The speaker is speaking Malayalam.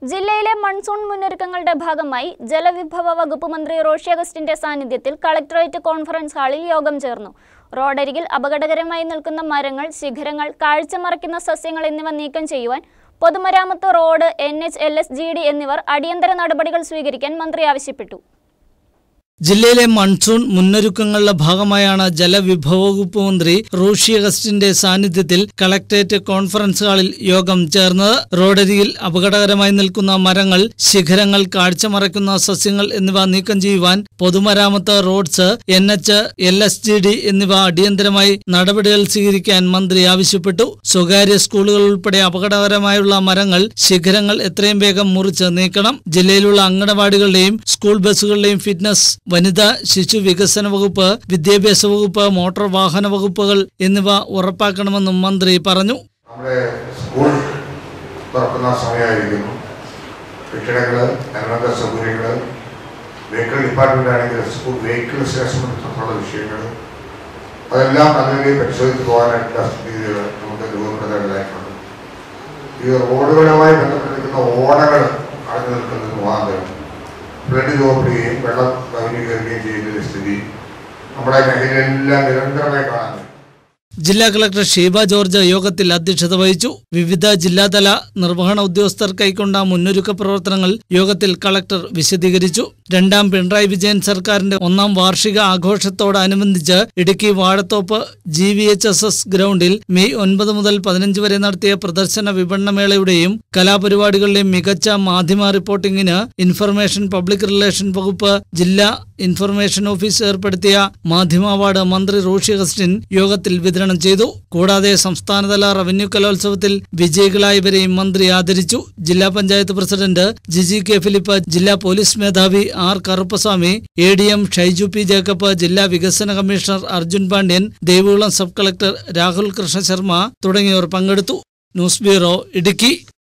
ജില്ലയിലെ മൺസൂൺ മുന്നൊരുക്കങ്ങളുടെ ഭാഗമായി ജലവിഭവ വകുപ്പ് മന്ത്രി റോഷി അഗസ്റ്റിന്റെ സാന്നിധ്യത്തിൽ കളക്ടറേറ്റ് കോൺഫറൻസ് ഹാളിൽ യോഗം ചേർന്നു റോഡരികിൽ അപകടകരമായി നിൽക്കുന്ന മരങ്ങൾ ശിഖരങ്ങൾ കാഴ്ചമറയ്ക്കുന്ന സസ്യങ്ങൾ എന്നിവ നീക്കം ചെയ്യുവാൻ പൊതുമരാമത്ത് road N H L S G D എന്നിവർ അടിയന്തര നടപടികൾ സ്വീകരിക്കാൻ മന്ത്രി ആവശ്യപ്പെട്ടു ജില്ലയിലെ മൺസൂൺ മുന്നൊരുക്കങ്ങളുടെ ഭാഗമായാണ് ജലവിഭവ വകുപ്പ് മന്ത്രി റൂഷി അഗസ്റ്റിന്റെ സാന്നിധ്യത്തിൽ കളക്ടറേറ്റ് കോൺഫറൻസ് ഹാളിൽ യോഗം ചേർന്നത് റോഡരികിൽ അപകടകരമായി നിൽക്കുന്ന മരങ്ങൾ ശിഖരങ്ങൾ കാഴ്ചമറയ്ക്കുന്ന സസ്യങ്ങൾ എന്നിവ നീക്കം ചെയ്യുവാൻ പൊതുമരാമത്ത് roads N H L S G D എന്നിവ അടിയന്തരമായി നടപടികൾ സ്വീകരിക്കാൻ മന്ത്രി ആവശ്യപ്പെട്ടു സ്വകാര്യ സ്കൂളുകൾ ഉൾപ്പെടെ അപകടകരമായുള്ള മരങ്ങൾ ശിഖരങ്ങൾ എത്രയും വേഗം മുറിച്ച് നീക്കണം ജില്ലയിലുള്ള അങ്കണവാടികളുടെയും സ്കൂൾ ബസ്സുകളുടെയും ഫിറ്റ്നസ് വനിതാ ശിശു വികസന വകുപ്പ് വിദ്യാഭ്യാസ വകുപ്പ് മോട്ടോർ വാഹന വകുപ്പുകൾ എന്നിവ ഉറപ്പാക്കണമെന്നും മന്ത്രി പറഞ്ഞു നമ്മുടെ സ്കൂൾ തുറക്കുന്ന സമയമായിരിക്കുന്നു കെട്ടിടങ്ങൾ അനുബന്ധ സൗകര്യങ്ങൾ വെഹിക്കിൾ ഡിപ്പാർട്ട്മെന്റ് ആണെങ്കിൽ സ്കൂൾ വെഹിക്കിൾസിനെ സംബന്ധിച്ചിടത്തോളം വിഷയങ്ങൾ അതെല്ലാം നല്ല രീതിയിൽ പരിശോധിച്ച് പോകാനായിട്ടുള്ള സ്ഥിതികൾ നമുക്ക് രൂപപ്പെടുത്തേണ്ടതായിട്ടുണ്ട് ഈ റോഡുകളുമായി ബന്ധപ്പെട്ടിരിക്കുന്ന ഓടകൾ അടഞ്ഞു നിൽക്കുന്നത് മുഖാന്തരം ഫ്ലഡ് രൂപപ്പെടുകയും വെള്ളം കവിഞ്ഞു കയറുകയും ചെയ്യുന്ന ഒരു സ്ഥിതി നമ്മുടെ മേഖലയിലെല്ലാം നിരന്തരമായി കാണാൻ കഴിയും ജില്ലാ കളക്ടർ ഷീബ ജോർജ് യോഗത്തിൽ അധ്യക്ഷത വഹിച്ചു വിവിധ ജില്ലാതല നിർവഹണ ഉദ്യോഗസ്ഥർ കൈക്കൊണ്ട മുന്നൊരുക്ക പ്രവർത്തനങ്ങൾ യോഗത്തിൽ കളക്ടർ വിശദീകരിച്ചു രണ്ടാം പിണറായി വിജയൻ സർക്കാരിന്റെ ഒന്നാം വാർഷിക ആഘോഷത്തോടനുബന്ധിച്ച് Idukki Vazhathope G V H S S ഗ്രൗണ്ടിൽ മെയ് ഒൻപത് മുതൽ പതിനഞ്ച് വരെ നടത്തിയ പ്രദർശന വിപണനമേളയുടെയും കലാപരിപാടികളുടെയും മികച്ച മാധ്യമ റിപ്പോർട്ടിംഗിന് ഇൻഫർമേഷൻ പബ്ലിക് റിലേഷൻ വകുപ്പ് ജില്ലാ ഇൻഫർമേഷൻ ഓഫീസ് ഏർപ്പെടുത്തിയ മാധ്യമ അവാർഡ് മന്ത്രി റോഷി അഗസ്റ്റിൻ യോഗത്തിൽ വിതരണം ചെയ്തു കൂടാതെ സംസ്ഥാനതല റവന്യൂ കലോത്സവത്തിൽ വിജയികളായവരെയും മന്ത്രി ആദരിച്ചു ജില്ലാ പഞ്ചായത്ത് പ്രസിഡന്റ് ജിജി കെ ഫിലിപ്പ് ജില്ലാ പോലീസ് മേധാവി R Karuppaswamy A D M Shaiju P Jacob ജില്ലാ വികസന commissioner Arjun Pandian Devikulam sub collector Rahul Krishna Sharma തുടങ്ങിയവർ പങ്കെടുത്തു ന്യൂസ് ബ്യൂറോ ഇടുക്കി